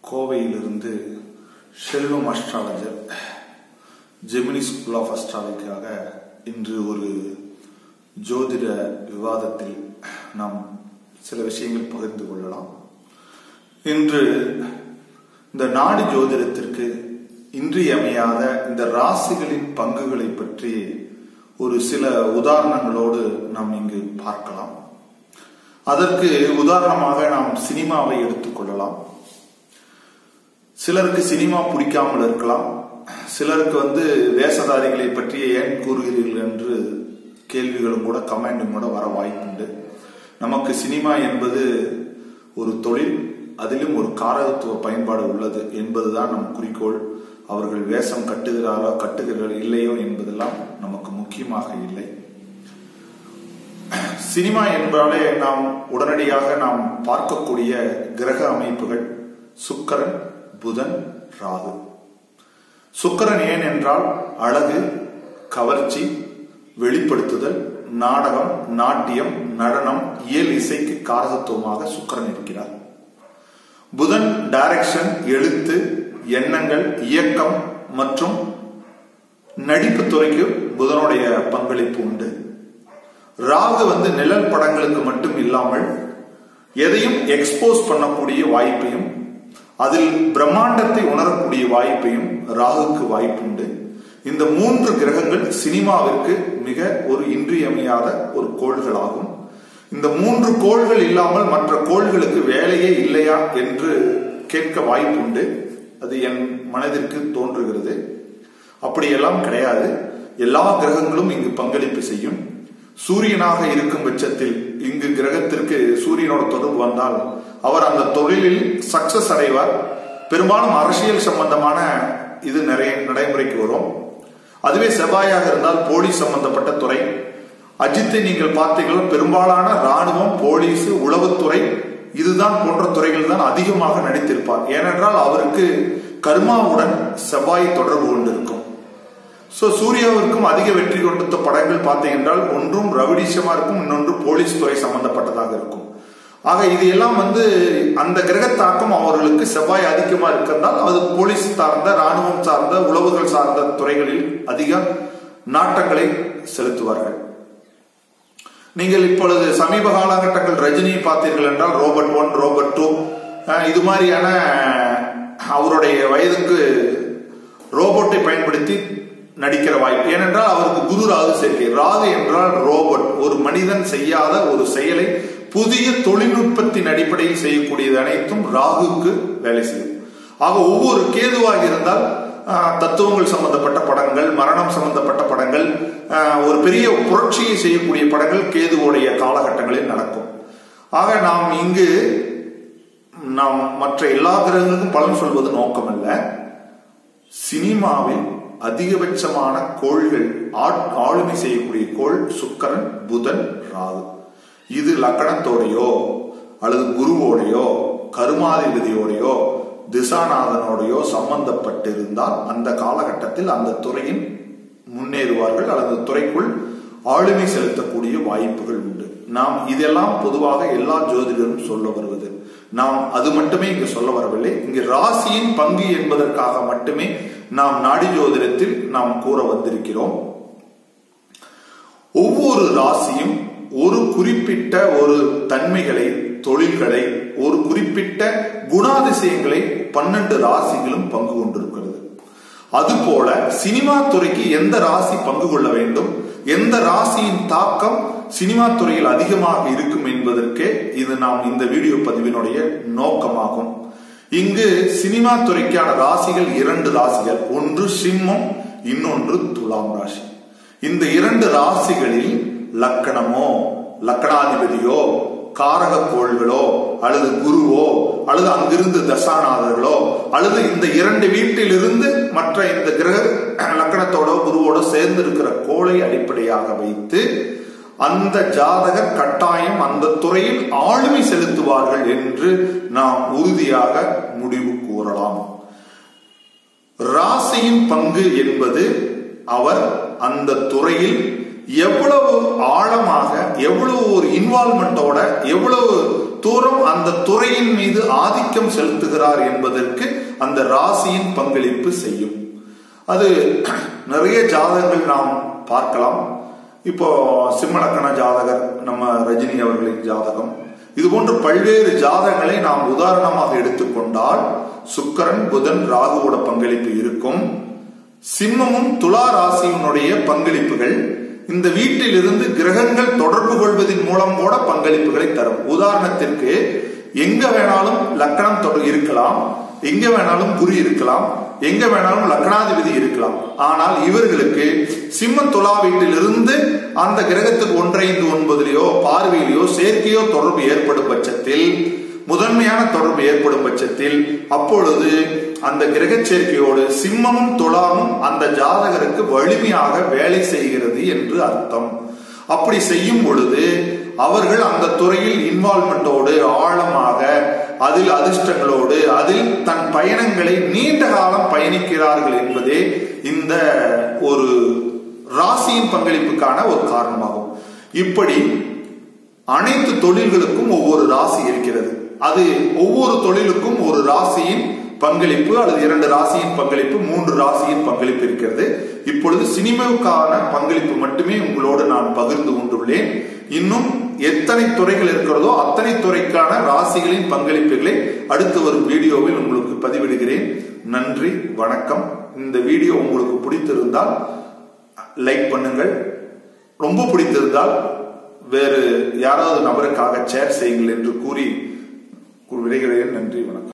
கோவையிலிருந்து Selvam astrologer Gemini school of அஸ்ட்ராலஜிக்காக இன்று ஒரு ஜோதிட விவாதத்தில் நாம் சில விஷயங்கள் பகிர்ந்து கொள்ளலாம் இன்று இந்த நாடு ஜோதிடத்திற்கு இன்றியமையாத இந்த ராசிகளின் பங்குகளை பற்றி ஒரு சில உதாரணங்களோடு நாம் இங்கு பார்க்கலாம் அதற்கு உதாரணமாக நாம் சினிமாவை எடுத்துக்கொள்ளலாம் சிலருக்கு சினிமா பிடிக்காமல் இருக்கலாம் சிலருக்கு வந்து வேஷதாரிகளை பற்றி ஏன் கூறுகிறீர்கள் என்று கேள்விகளும் கூட கமெண்டும் கூட வர வாய்ப்புண்டு நமக்கு சினிமா என்பது ஒரு தொழில் அதிலும் ஒரு காரகத்துவ பயன்பாடு உள்ளது என்பதுதான் நம் குறிக்கோள் அவர்கள் வேஷம் கட்டுகிறாரோ கட்டுகிறாரோ இல்லையோ என்பதெல்லாம் நமக்கு முக்கியமாக இல்லை சினிமா என்றாலே நாம் உடனடியாக நாம் பார்க்கக்கூடிய கிரக அமைப்புகள் சுக்கரன் புதன் ராகு சுக்கரன் ஏன் என்றால் அழகு கவர்ச்சி வெளிப்படுத்துதல் நாடகம் நாட்டியம் நடனம் இயல் இசைக்கு காரகத்துவமாக சுக்கரன் இருக்கிறார் புதன் டைரக்ஷன் எழுத்து எண்ணங்கள் இயக்கம் மற்றும் நடிப்பு துறைக்கு புதனுடைய பங்களிப்பு உண்டு ராகு வந்து நிழல் படங்களுக்கு மட்டும் இல்லாமல் எதையும் எக்ஸ்போஸ் பண்ணக்கூடிய வாய்ப்பையும் அதில் பிரம்மாண்டத்தை உணரக்கூடிய வாய்ப்பையும் ராகுக்கு வாய்ப்புண்டு இந்த மூன்று கிரகங்கள் சினிமாவிற்கு மிக ஒரு இன்றியமையாத ஒரு கோள்களாகும் இந்த மூன்று கோள்கள் இல்லாமல் மற்ற கோள்களுக்கு வேலையே இல்லையா என்று கேட்க வாய்ப்புண்டு அது என் மனதிற்கு தோன்றுகிறது அப்படியெல்லாம் கிடையாது எல்லா கிரகங்களும் இங்கு பங்களிப்பு செய்யும் சூரியனாக இருக்கும் பட்சத்தில் இங்கு கிரகத்திற்கு சூரியனோட தொடர்பு வந்தால் அவர் அந்த தொழிலில் சக்சஸ் அடைவார் பெரும்பாலும் அரசியல் சம்பந்தமான இது நிறைய நடைமுறைக்கு வரும் அதுவே செவ்வாயாக இருந்தால் போலீஸ் சம்பந்தப்பட்ட துறை அஜித்தை நீங்கள் பார்த்தீர்கள் பெரும்பாலான ராணுவம் போலீஸ் உளவுத்துறை இதுதான் போன்ற துறைகள் தான் அதிகமாக நடித்திருப்பார் ஏனென்றால் அவருக்கு கர்மாவுடன் செவ்வாய் தொடர்பு கொண்டிருக்கும் ஸோ சூர்யாவிற்கும் அதிக வெற்றி கொடுத்த படங்கள் பார்த்தீங்கன்றால் ஒன்றும் ரவிடிஷமா இருக்கும் இன்னொன்று போலீஸ் துறை சம்பந்தப்பட்டதாக இருக்கும் ஆக இது எல்லாம் வந்து அந்த கிரகத்தாக்கம் அவர்களுக்கு செவ்வாய் அதிகமா இருக்கிறதால் அது போலீஸ் சார்ந்த ராணுவம் சார்ந்த உளவுகள் சார்ந்த துறைகளில் அதிக நாட்டங்களை செலுத்துவார்கள் நீங்கள் இப்பொழுது சமீப காலகட்டங்கள் ரஜினியை பார்த்தீர்கள் என்றால் ரோபோட் ஒன் ரோபோட் டூ இது மாதிரியான அவருடைய வயதுக்கு ரோபோட்டை பயன்படுத்தி நடிக்கிற வாய்ப்பு ஏனென்றால் அவருக்கு குரு ராகு சேர்க்கை ராகு என்றால் ரோபோட் ஒரு மனிதன் செய்யாத ஒரு செயலை புதிய தொழில்நுட்பத்தின் அடிப்படையில் செய்யக்கூடியது அனைத்தும் ராகுக்கு வேலை செய்யும் ஆக ஒவ்வொரு கேதுவாக இருந்தால் தத்துவங்கள் சம்பந்தப்பட்ட படங்கள் மரணம் சம்பந்தப்பட்ட படங்கள் ஒரு பெரிய புரட்சியை செய்யக்கூடிய படங்கள் கேதுவோடைய காலகட்டங்களில் நடக்கும் ஆக நாம் இங்கு நாம் மற்ற எல்லா கிரகங்களுக்கும் பலன் சொல்வது நோக்கமல்ல சினிமாவில் அதிகபட்சமான கோள்கள் ஆளுமை செய்யக்கூடிய கோள் சுக்கரன் புதன் ராகு இது லக்கணத்தோடையோ அல்லது குருவோடையோ கருமாதிபதியோடையோ திசாநாதனோடையோ சம்பந்தப்பட்டிருந்தால் அந்த காலகட்டத்தில் அந்த துறையின் முன்னேறுவார்கள் அல்லது துறைக்குள் ஆளுமை செலுத்தக்கூடிய வாய்ப்புகள் உண்டு நாம் இதெல்லாம் பொதுவாக எல்லா ஜோதிடரும் சொல்ல வருவது நாம் அது மட்டுமே இங்கு சொல்ல வரவில்லை இங்கு ராசியின் பங்கு என்பதற்காக மட்டுமே நாம் நாடி ஜோதிடத்தில் நாம் கூற வந்திருக்கிறோம் ஒவ்வொரு ராசியும் ஒரு குறிப்பிட்ட ஒரு தன்மைகளை தொழில்களை ஒரு குறிப்பிட்ட குணாதிசயங்களை பன்னெண்டு ராசிகளும் பங்கு கொண்டிருக்கிறது அதுபோல சினிமா துறைக்கு எந்த ராசி பங்கு கொள்ள வேண்டும் எந்த ராசியின் தாக்கம் சினிமா துறையில் அதிகமாக இருக்கும் என்பதற்கே இது நாம் இந்த வீடியோ பதிவினுடைய நோக்கமாகும் இங்கு சினிமா துறைக்கான ராசிகள் இரண்டு ராசிகள் ஒன்று சிம்மம் இன்னொன்று துலாம் ராசி இந்த இரண்டு ராசிகளில் லக்கணமோ லக்கணாதிபதியோ காரக கோள்களோ அல்லது குருவோ அல்லது அங்கிருந்து தசாநாதர்களோ அல்லது இந்த இரண்டு வீட்டிலிருந்து மற்ற இந்த கிரக லக்கணத்தோட குருவோட சேர்ந்து இருக்கிற கோளை அடிப்படையாக வைத்து அந்த ஜாதகர் கட்டாயம் அந்த துறையில் ஆளுமை செலுத்துவார்கள் என்று நாம் உறுதியாக முடிவு கூறலாம் ராசியின் பங்கு என்பது அவர் அந்த துறையில் எவ்வளவு ஆழமாக எவ்வளவு ஒரு இன்வால்மெண்டோட எவ்வளவு தூரம் அந்த துறையின் மீது ஆதிக்கம் செலுத்துகிறார் என்பதற்கு அந்த ராசியின் பங்களிப்பு செய்யும் அது நிறைய ஜாதகங்கள் நாம் பார்க்கலாம் இப்போ சிம்மலக்கண ஜாதகர் நம்ம ரஜினி அவர்களின் ஜாதகம் இது போன்ற பல்வேறு ஜாதகங்களை நாம் உதாரணமாக எடுத்துக்கொண்டால் சுக்கரன் புதன் ராகுவோட பங்களிப்பு இருக்கும் சிம்மமும் துலா ராசியினுடைய பங்களிப்புகள் இந்த வீட்டில் இருந்து கிரகங்கள் தொடர்பு கொள்வதன் மூலம் கூட பங்களிப்புகளை தரும் உதாரணத்திற்கு எங்க வேணாலும் லக்கணம் தொட- இருக்கலாம் எங்க வேணாலும் குரு இருக்கலாம் எங்க வேணாலும் லக்னாதிபதி இருக்கலாம் ஆனால் இவர்களுக்கு சிம்ம துலா வீட்டிலிருந்து அந்த கிரகத்துக்கு ஒன்றைந்து ஒன்பதுலயோ பார்வையிலையோ சேர்க்கையோ தொடர்பு ஏற்படும் பட்சத்தில் முதன்மையான தொடர்பு ஏற்படும் பட்சத்தில் அப்பொழுது அந்த கிரக சேர்க்கையோடு சிம்மமும் துலாமும் அந்த ஜாதகருக்கு வலிமையாக வேலை செய்கிறது என்று அர்த்தம் அப்படி செய்யும் பொழுது அவர்கள் அந்த துறையில் இன்வால்மெண்டோடு ஆழமாக அதில் அதிர்ஷ்டங்களோடு அதில் தன் பயணங்களை நீண்ட காலம் பயணிக்கிறார்கள் என்பதே இந்த ஒரு ராசியின் பங்களிப்புக்கான ஒரு காரணமாகும் இப்படி அனைத்து தொழில்களுக்கும் ஒவ்வொரு ராசி இருக்கிறது அது ஒவ்வொரு தொழிலுக்கும் ஒரு ராசியின் பங்களிப்பு அல்லது இரண்டு ராசியின் பங்களிப்பு மூன்று ராசியின் பங்களிப்பு இருக்கிறது இப்பொழுது சினிமாவுக்கான பங்களிப்பு மட்டுமே உங்களோடு நான் பகிர்ந்து கொண்டுள்ளேன் இன்னும் எத்தனை துறைகள் இருக்கிறதோ அத்தனை துறைக்கான ராசிகளின் பங்களிப்புகளை அடுத்து வரும் வீடியோவில் உங்களுக்கு பதிவிடுகிறேன் நன்றி வணக்கம் இந்த வீடியோ உங்களுக்கு பிடித்திருந்தால் லைக் பண்ணுங்கள் ரொம்ப பிடித்திருந்தால் வேறு யாராவது நபருக்காக ஷேர் செய்யுங்கள் என்று கூறி விடைகிறேன் நன்றி வணக்கம்